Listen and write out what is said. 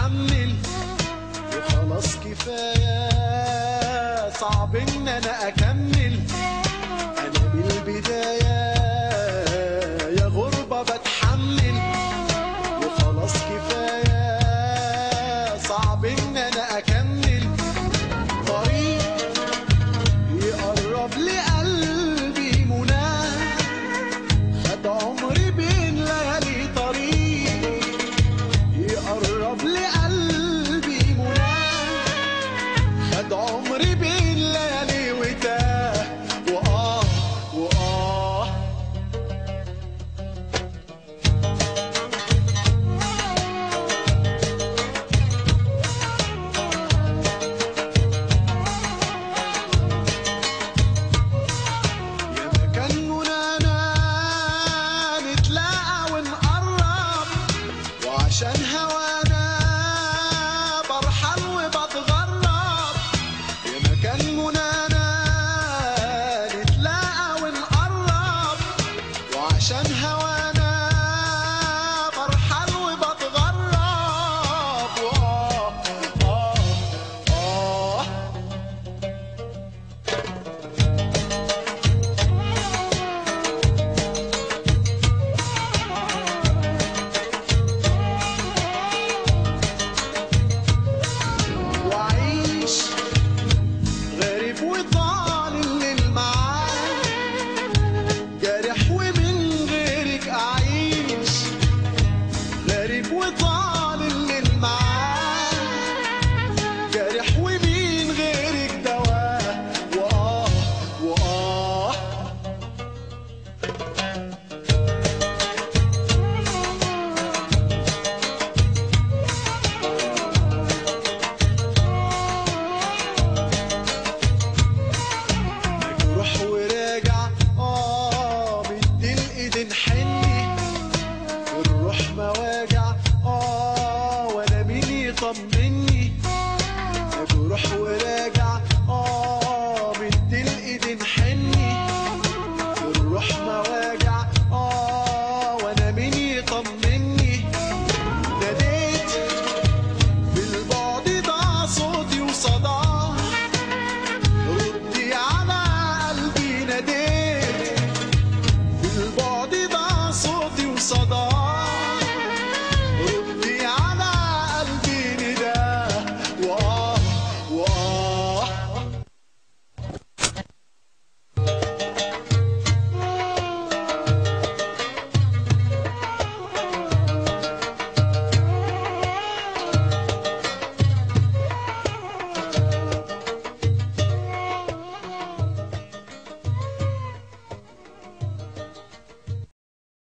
بتحمل وخلاص كفاية صعب ان انا اكمل انا من البداية يا غربة بتحمل وخلاص كفاية صعب ان انا اكمل طريق يقرب لقلبي مناه خد عمري بين ليالي طريق يقرب لقلبي مناه خد عمري بين ليالي وتاه وآه وآه يا مكان منانا نتلاقى ونقرب وعشان هوا